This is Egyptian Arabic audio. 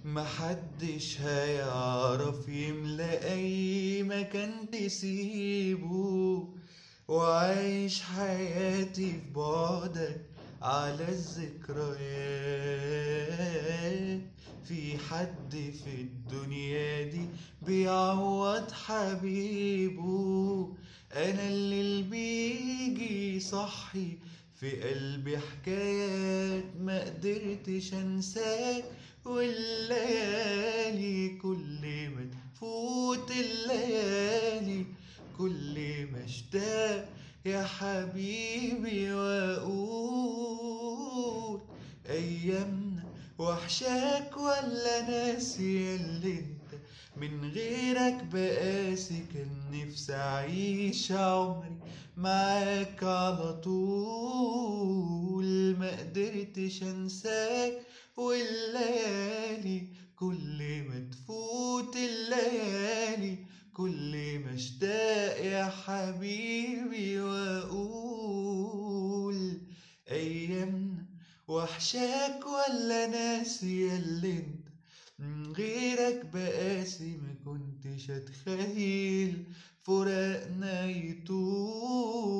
محدش هيعرف يملى اي مكان تسيبه وعايش حياتي في بعدك على الذكريات في حد في الدنيا دي بيعوض حبيبه انا اللي بيجي صحي في قلبي حكايات ما قدرتش انساك والليالي كل ما تفوت الليالي كل ما اشتاق يا حبيبي واقول ايامنا وحشاك ولا ناسي اللي انت من غيرك بقاسي كان نفسي اعيش عمري معاك على طول ما قدرتش انساك والليالي كل ما تفوت الليالي كل ما اشتاق يا حبيبي واقول ايامنا وحشاك ولا ناسي اللي انت من غيرك بقاسي ما كنتش اتخيل فراقنا يطول